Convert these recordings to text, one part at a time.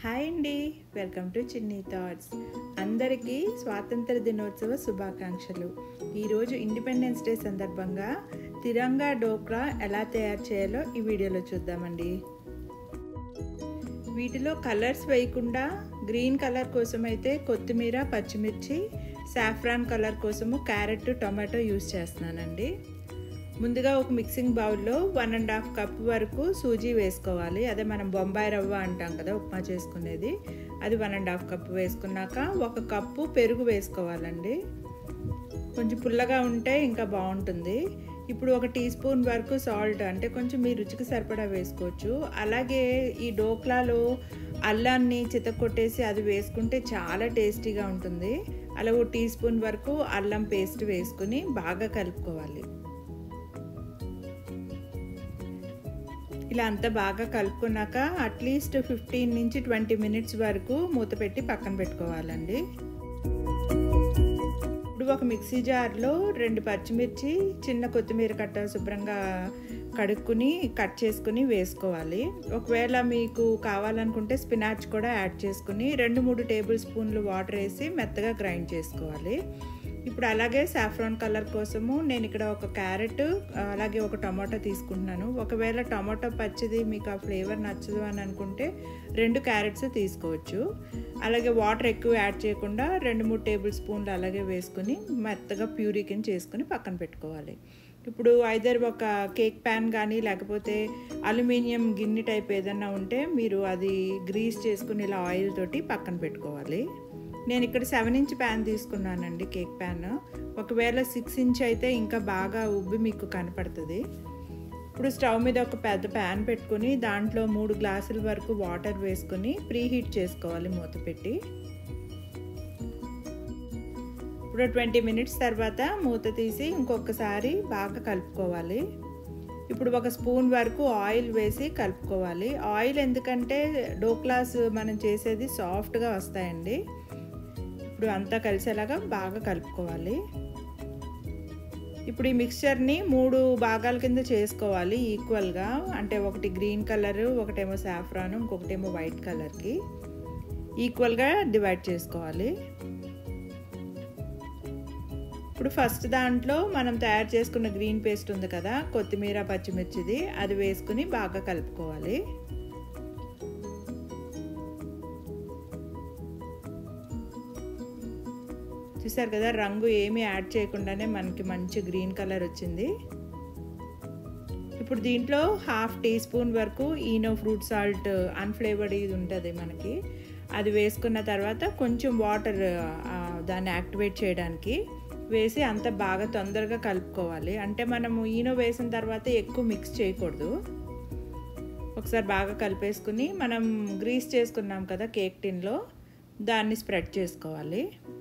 hi అండి welcome to చిన్ని thoughts అందరికీ స్వాతంత్ర దినోత్సవ శుభాకాంక్షలు ఈరోజు ఇండిపెండెన్స్ డే సందర్భంగా తిరంగా డోక్రా ఎలా తయారు చేయాలో ఈ వీడియోలో చూద్దామండి వీటిలో కలర్స్ వేయకుండా గ్రీన్ కలర్ కోసం అయితే కొత్తిమీర పచ్చిమిర్చి సాఫ్రాన్ కలర్ కోసము క్యారెట్ టొమాటో యూస్ చేస్తున్నానండి ముందుగా ఒక మిక్సింగ్ బౌల్లో వన్ అండ్ హాఫ్ కప్ వరకు సూజీ వేసుకోవాలి అదే మనం బొంబాయి రవ్వ అంటాం కదా ఉప్మా చేసుకునేది అది వన్ అండ్ హాఫ్ కప్ వేసుకున్నాక ఒక కప్పు పెరుగు వేసుకోవాలండి కొంచెం పుల్లగా ఉంటే ఇంకా బాగుంటుంది ఇప్పుడు ఒక టీ స్పూన్ వరకు సాల్ట్ అంటే కొంచెం మీ రుచికి సరిపడా వేసుకోవచ్చు అలాగే ఈ డోక్లాలో అల్లాన్ని చితకొట్టేసి అది వేసుకుంటే చాలా టేస్టీగా ఉంటుంది అలా ఒక టీ స్పూన్ వరకు అల్లం పేస్ట్ వేసుకుని బాగా కలుపుకోవాలి ఇలా అంతా బాగా కలుపుకున్నాక అట్లీస్ట్ ఫిఫ్టీన్ నుంచి ట్వంటీ మినిట్స్ వరకు మూత పెట్టి పక్కన పెట్టుకోవాలండి ఇప్పుడు ఒక మిక్సీ జార్లో రెండు పచ్చిమిర్చి చిన్న కొత్తిమీర కట్ట శుభ్రంగా కడుక్కుని కట్ చేసుకుని వేసుకోవాలి ఒకవేళ మీకు కావాలనుకుంటే స్పినాచ్ కూడా యాడ్ చేసుకుని రెండు మూడు టేబుల్ స్పూన్లు వాటర్ వేసి మెత్తగా గ్రైండ్ చేసుకోవాలి ఇప్పుడు అలాగే సాఫ్రాన్ కలర్ కోసము నేను ఇక్కడ ఒక క్యారెట్ అలాగే ఒక టమాటో తీసుకుంటున్నాను ఒకవేళ టమాటో పచ్చిది మీకు ఆ ఫ్లేవర్ నచ్చదు అని అనుకుంటే రెండు క్యారెట్స్ తీసుకోవచ్చు అలాగే వాటర్ ఎక్కువ యాడ్ చేయకుండా రెండు మూడు టేబుల్ స్పూన్లు అలాగే వేసుకుని మెత్తగా ప్యూరీ కింద చేసుకుని పక్కన పెట్టుకోవాలి ఇప్పుడు ఐదర్ ఒక కేక్ ప్యాన్ కానీ లేకపోతే అల్యూమినియం గిన్నె టైప్ ఏదన్నా ఉంటే మీరు అది గ్రీస్ చేసుకుని ఇలా ఆయిల్ తోటి పక్కన పెట్టుకోవాలి నేను ఇక్కడ సెవెన్ ఇంచ్ ప్యాన్ తీసుకున్నానండి కేక్ ప్యాన్ ఒకవేళ సిక్స్ ఇంచ్ అయితే ఇంకా బాగా ఉబ్బి మీకు కనపడుతుంది ఇప్పుడు స్టవ్ మీద ఒక పెద్ద ప్యాన్ పెట్టుకుని దాంట్లో మూడు గ్లాసుల వరకు వాటర్ వేసుకుని ప్రీ హీట్ చేసుకోవాలి మూత పెట్టి ఇప్పుడు ట్వంటీ మినిట్స్ తర్వాత మూత తీసి ఇంకొకసారి బాగా కలుపుకోవాలి ఇప్పుడు ఒక స్పూన్ వరకు ఆయిల్ వేసి కలుపుకోవాలి ఆయిల్ ఎందుకంటే డోక్లాస్ మనం చేసేది సాఫ్ట్గా వస్తాయండి ఇప్పుడు అంతా కలిసేలాగా బాగా కలుపుకోవాలి ఇప్పుడు ఈ మిక్చర్ని మూడు భాగాల కింద చేసుకోవాలి ఈక్వల్గా అంటే ఒకటి గ్రీన్ కలర్ ఒకటేమో సాఫ్రాన్ ఇంకొకటేమో వైట్ కలర్కి ఈక్వల్గా డివైడ్ చేసుకోవాలి ఇప్పుడు ఫస్ట్ దాంట్లో మనం తయారు చేసుకున్న గ్రీన్ పేస్ట్ ఉంది కదా కొత్తిమీర పచ్చిమిర్చిది అది వేసుకుని బాగా కలుపుకోవాలి చూసారు కదా రంగు ఏమీ యాడ్ చేయకుండానే మనకి మంచి గ్రీన్ కలర్ వచ్చింది ఇప్పుడు దీంట్లో హాఫ్ టీ స్పూన్ వరకు ఈనో ఫ్రూట్ సాల్ట్ అన్ఫ్లేవర్డ్ ఇది ఉంటుంది మనకి అది వేసుకున్న తర్వాత కొంచెం వాటర్ దాన్ని యాక్టివేట్ చేయడానికి వేసి అంత బాగా తొందరగా కలుపుకోవాలి అంటే మనము ఈనో వేసిన తర్వాత ఎక్కువ మిక్స్ చేయకూడదు ఒకసారి బాగా కలిపేసుకుని మనం గ్రీస్ చేసుకున్నాం కదా కేక్ టిన్లో దాన్ని స్ప్రెడ్ చేసుకోవాలి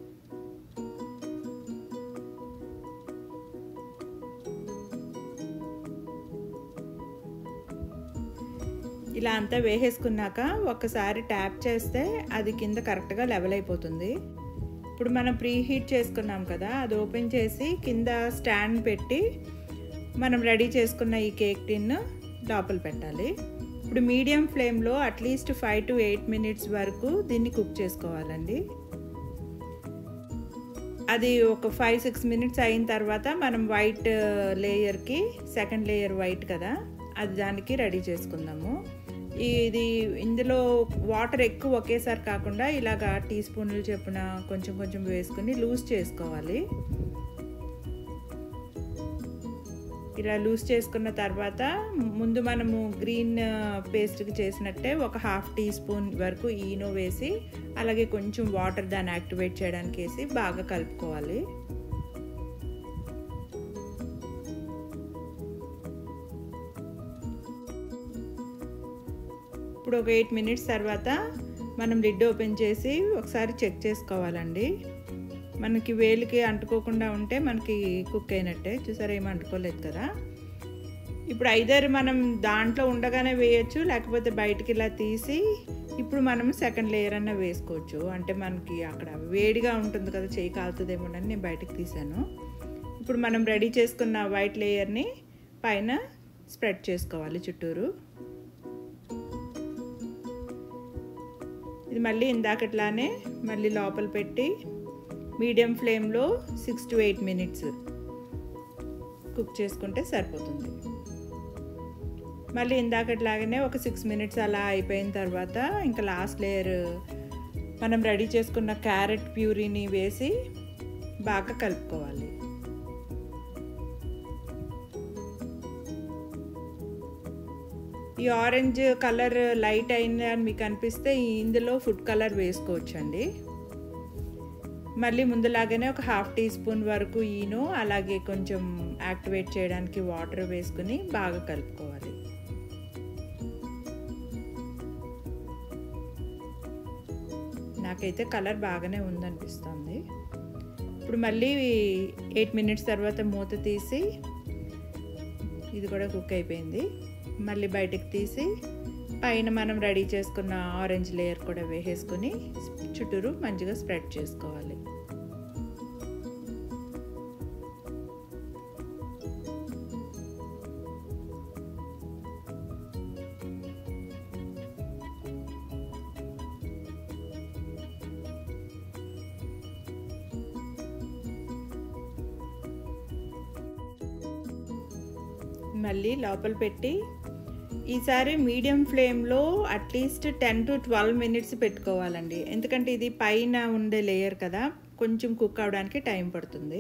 ఇలా అంతా వేసేసుకున్నాక ఒకసారి ట్యాప్ చేస్తే అది కింద కరెక్ట్గా లెవెల్ అయిపోతుంది ఇప్పుడు మనం ప్రీ హీట్ చేసుకున్నాం కదా అది ఓపెన్ చేసి కింద స్టాండ్ పెట్టి మనం రెడీ చేసుకున్న ఈ కేక్ టిన్ లోపల పెట్టాలి ఇప్పుడు మీడియం ఫ్లేమ్లో at least five to eight minutes వరకు దీన్ని కుక్ చేసుకోవాలండి అది ఒక ఫైవ్ సిక్స్ మినిట్స్ అయిన తర్వాత మనం వైట్ లేయర్కి సెకండ్ లేయర్ వైట్ కదా అది దానికి రెడీ చేసుకుందాము ఇది ఇందులో వాటర్ ఎక్కువ ఒకేసారి కాకుండా ఇలాగా టీ స్పూన్లు చెప్పున కొంచెం కొంచెం వేసుకుని లూజ్ చేసుకోవాలి ఇలా లూజ్ చేసుకున్న తర్వాత ముందు మనము గ్రీన్ పేస్ట్కి చేసినట్టే ఒక హాఫ్ టీ స్పూన్ వరకు ఈనో వేసి అలాగే కొంచెం వాటర్ దాన్ని యాక్టివేట్ చేయడానికి వేసి బాగా కలుపుకోవాలి ఇప్పుడు ఒక ఎయిట్ మినిట్స్ తర్వాత మనం లిడ్ ఓపెన్ చేసి ఒకసారి చెక్ చేసుకోవాలండి మనకి వేలికి అంటుకోకుండా ఉంటే మనకి కుక్ అయినట్టే చూసారా ఏమి అంటుకోలేదు కదా ఇప్పుడు ఐదర్ మనం దాంట్లో ఉండగానే వేయచ్చు లేకపోతే బయటికి ఇలా తీసి ఇప్పుడు మనం సెకండ్ లేయర్ అన్న వేసుకోవచ్చు అంటే మనకి అక్కడ వేడిగా ఉంటుంది కదా చేయి కాలుతుందేమోనని నేను బయటకు తీసాను ఇప్పుడు మనం రెడీ చేసుకున్న వైట్ లేయర్ని పైన స్ప్రెడ్ చేసుకోవాలి చుట్టూరు ఇది మళ్ళీ ఇందాకట్లానే మళ్ళీ లోపల పెట్టి మీడియం ఫ్లేమ్లో six to eight minutes cook చేసుకుంటే సరిపోతుంది మళ్ళీ ఇందాకట్లాగానే ఒక సిక్స్ మినిట్స్ అలా అయిపోయిన తర్వాత ఇంకా లాస్ట్ లేయర్ మనం రెడీ చేసుకున్న క్యారెట్ ప్యూరీని వేసి బాగా కలుపుకోవాలి ఈ ఆరెంజ్ కలర్ లైట్ అయింది అని మీకు అనిపిస్తే ఇందులో ఫుడ్ కలర్ వేసుకోవచ్చండి మళ్ళీ ముందులాగానే ఒక హాఫ్ టీ స్పూన్ వరకు ఈను అలాగే కొంచెం యాక్టివేట్ చేయడానికి వాటర్ వేసుకుని బాగా కలుపుకోవాలి నాకైతే కలర్ బాగానే ఉందనిపిస్తుంది ఇప్పుడు మళ్ళీ ఎయిట్ మినిట్స్ తర్వాత మూత తీసి ఇది కూడా కుక్ అయిపోయింది మళ్ళీ బయటికి తీసి పైన మనం రెడీ చేసుకున్న ఆరెంజ్ లేయర్ కూడా వేసేసుకుని చుట్టూరు మంచిగా స్ప్రెడ్ చేసుకోవాలి మళ్ళీ లోపల పెట్టి ఈసారి మీడియం ఫ్లేమ్లో at least ten to twelve minutes పెట్టుకోవాలండి ఎందుకంటే ఇది పైన ఉండే లేయర్ కదా కొంచెం కుక్ అవడానికి టైం పడుతుంది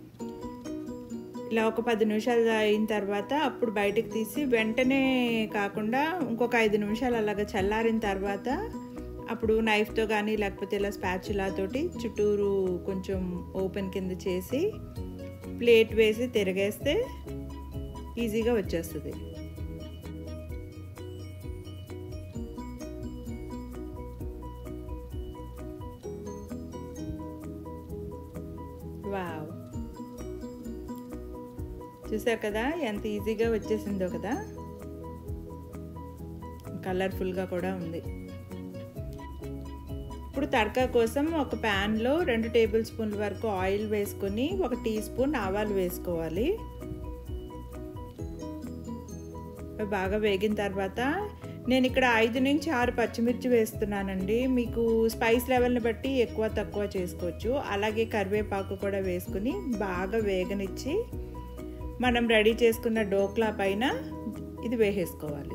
ఇలా ఒక పది నిమిషాలు అయిన తర్వాత అప్పుడు బయటకు తీసి వెంటనే కాకుండా ఇంకొక ఐదు నిమిషాలు అలాగ చల్లారిన తర్వాత అప్పుడు నైఫ్తో కానీ లేకపోతే ఇలా స్పాచులా తోటి చుట్టూరు కొంచెం ఓపెన్ కింద చేసి ప్లేట్ వేసి తిరగేస్తే ఈజీగా వచ్చేస్తుంది వావ్ చూసారు కదా ఎంత ఈజీగా వచ్చేసిందో కదా కలర్ఫుల్గా కూడా ఉంది ఇప్పుడు తడకా కోసం ఒక ప్యాన్లో రెండు టేబుల్ స్పూన్ల వరకు ఆయిల్ వేసుకొని ఒక టీ స్పూన్ ఆవాలు వేసుకోవాలి బాగా వేగిన తర్వాత నేను ఇక్కడ ఐదు నుంచి ఆరు పచ్చిమిర్చి వేస్తున్నానండి మీకు స్పైస్ లెవెల్ని బట్టి ఎక్కువ తక్కువ చేసుకోవచ్చు అలాగే కరివేపాకు కూడా వేసుకుని బాగా వేగనిచ్చి మనం రెడీ చేసుకున్న డోక్లా పైన ఇది వేసేసుకోవాలి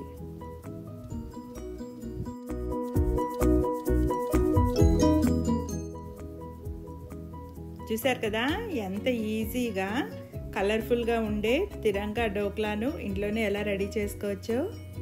చూసారు కదా ఎంత ఈజీగా కలర్ఫుల్గా ఉండే తిరంగా డోక్లాను ఇంట్లోనే ఎలా రెడీ చేసుకోవచ్చో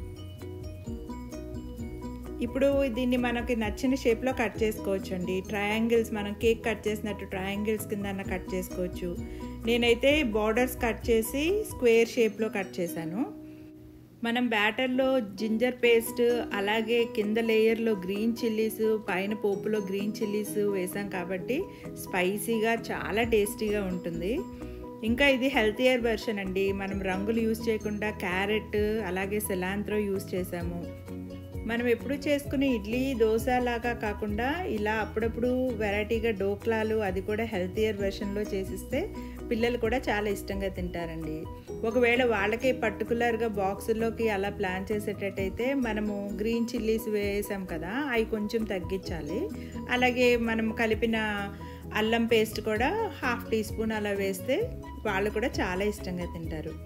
ఇప్పుడు దీన్ని మనకి నచ్చిన షేప్లో కట్ చేసుకోవచ్చు అండి ట్రయాంగిల్స్ మనం కేక్ కట్ చేసినట్టు ట్రయాంగిల్స్ కింద కట్ చేసుకోవచ్చు నేనైతే బార్డర్స్ కట్ చేసి స్క్వేర్ షేప్లో కట్ చేశాను మనం బ్యాటర్లో జింజర్ పేస్ట్ అలాగే కింద లేయర్లో గ్రీన్ చిల్లీస్ పైన పోపులో గ్రీన్ చిల్లీస్ వేసాం కాబట్టి స్పైసీగా చాలా టేస్టీగా ఉంటుంది ఇంకా ఇది హెల్తియర్ వెర్షన్ అండి మనం రంగులు యూజ్ చేయకుండా క్యారెట్ అలాగే సిలాంత్రో యూజ్ చేసాము మనం ఎప్పుడు చేసుకునే ఇడ్లీ దోశ లాగా కాకుండా ఇలా అప్పుడప్పుడు వెరైటీగా డోక్లాలు అది కూడా హెల్తియర్ వెర్షన్లో చేసిస్తే పిల్లలు కూడా చాలా ఇష్టంగా తింటారండి ఒకవేళ వాళ్ళకి పర్టికులర్గా బాక్సుల్లోకి అలా ప్లాన్ చేసేటట్టయితే మనము గ్రీన్ చిల్లీస్ వేసాం కదా అవి కొంచెం తగ్గించాలి అలాగే మనం కలిపిన అల్లం పేస్ట్ కూడా హాఫ్ టీ స్పూన్ అలా వేస్తే వాళ్ళు కూడా చాలా ఇష్టంగా తింటారు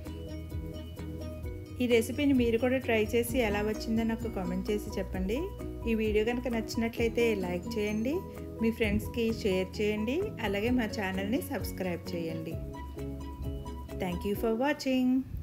ఈ రెసిపీని మీరు కూడా ట్రై చేసి ఎలా వచ్చిందో నాకు కామెంట్ చేసి చెప్పండి ఈ వీడియో కనుక నచ్చినట్లయితే లైక్ చేయండి మీ ఫ్రెండ్స్కి షేర్ చేయండి అలాగే మా ఛానల్ని సబ్స్క్రైబ్ చేయండి థ్యాంక్ యూ ఫర్ వాచింగ్